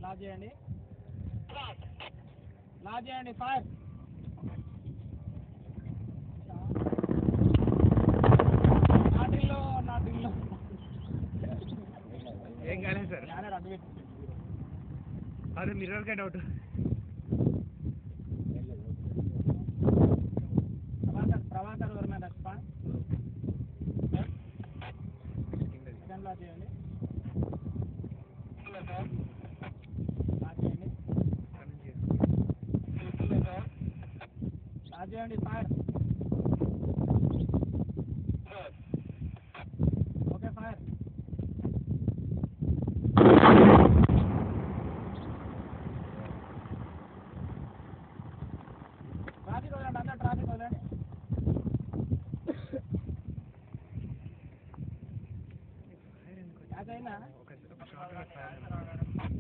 లాజ్ చేయండి లాజ్ చేయండి ఫైర్ నాటిల్లో నాటిల్లో ఏం కాలేదు సార్ నానే అడ్డు పెట్టి అదే మిర్రర్కే డౌట్ ప్రభాకర్ ప్రభాకర్ ఎవరి రెస్పాన్స్ సెకండ్ లాజ్ చేయండి లాజ్ చేయండి లాజ్ చేయండి ఫైర్